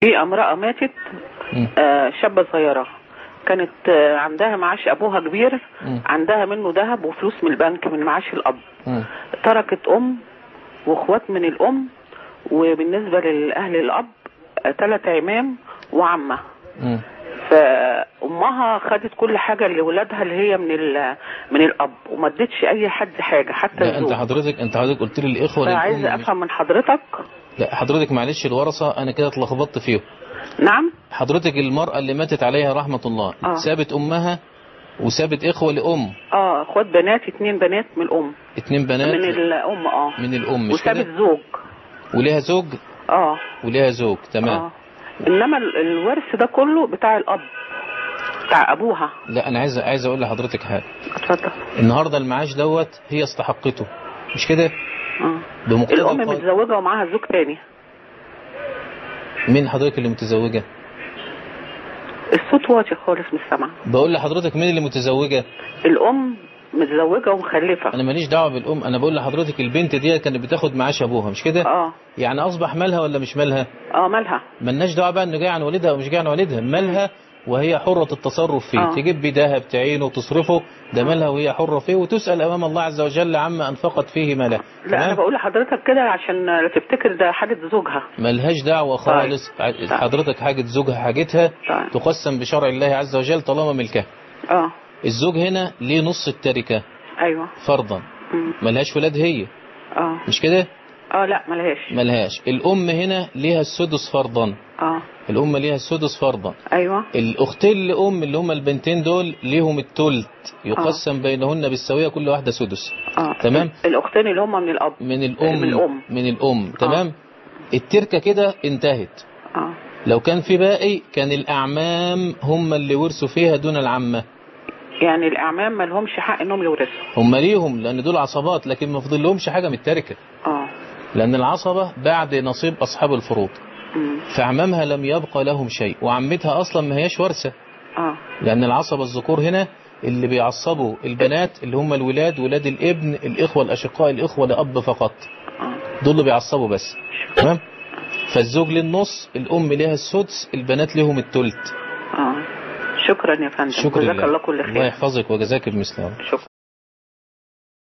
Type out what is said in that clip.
في امرأة ماتت مم. آه، شابة صغيرة كانت آه، عندها معاش ابوها كبير مم. عندها منه ذهب وفلوس من البنك من معاش الاب مم. تركت ام واخوات من الام وبالنسبة للاهل الاب ثلاث عمام وعمة مم. فامها خدت كل حاجة لاولادها اللي هي من ال- من الاب وما ادتش اي حد حاجة حتى لا انت الزوج حضرتك انت حضرتك قلت لي الاخوه فعايزة للأم مش- افهم من حضرتك لا حضرتك معلش الورثه انا كده اتلخبطت فيهم نعم حضرتك المرأة اللي ماتت عليها رحمة الله آه. سابت أمها وسابت إخوة لأم اه اخوات بنات اتنين بنات من الام اتنين بنات من الام اه من الأم مش وسابت كده زوج وليها زوج اه وليها زوج تمام اه انما ال- الورث ده كله بتاع الاب بتاع ابوها لا أنا عايز عايز أقول لحضرتك حاجة اتفضل النهاردة المعاش دوت هي استحقته مش كده اه بمقتضى الام القانون. متزوجه ومعاها زوج تاني مين حضرتك اللي متزوجة الصوت واطي خالص مش سامعه بقول لحضرتك مين اللي متزوجة الام متزوجه ومخلفه أنا ماليش دعوة بالأم أنا بقول لحضرتك البنت دي كانت بتاخد معاش أبوها مش كده اه يعني أصبح مالها ولا مش مالها اه مالها ملناش دعوه بقى انه جاي عن والدها او مش جاي عن والدها مالها وهي حرة التصرف فيه آه. تجيب بيه ذهب تعينه وتصرفه ده مالها وهي حرة فيه وتسأل أمام الله عز وجل عما أنفقت فيه مالها لا انا تمام؟ بقول لحضرتك كده عشان لا تفتكر ده حاجه زوجها ملهاش دعوة خالص طيب. حضرتك حاجة زوجها حاجتها طيب. تقسم بشرع الله عز وجل طالما ملكها اه الزوج هنا ليه نص التركة ايوه فرضا مم. ملهاش ولاد هي اه مش كده اه لا ملهاش ملهاش الأم هنا ليها السدس فرضا اه الأم ليها السدس فرضا ايوه الاختين لام اللي هما البنتين دول ليهم التلت يقسم بينهن بالسويه كل واحده سدس اه تمام. الاختين اللي هم من الاب من الام من الأم. من الام تمام التركه كده انتهت اه لو كان في باقي كان الاعمام هم اللي ورثوا فيها دون العمه يعني الاعمام ما لهمش حق انهم يورثوا هم ليهم لان دول عصبات لكن ما فضل لهمش حاجه من التركه اه لان العصبه بعد نصيب اصحاب الفروض مم. فاعمامها لم يبقى لهم شيء وعمتها اصلا ما هياش ورثه اه لأن العصبة الذكور هنا اللي بيعصبوا البنات اللي هم الولاد ولاد الابن الإخوة الأشقاء الإخوة لأب فقط اه دول اللي بيعصبوا بس تمام فالزوج للنص الأم ليها السدس البنات لهم التلت اه شكرا يا فندم شكرا جزاك لله الله كل الله خير يحفظك وجزاك بمثله شكرا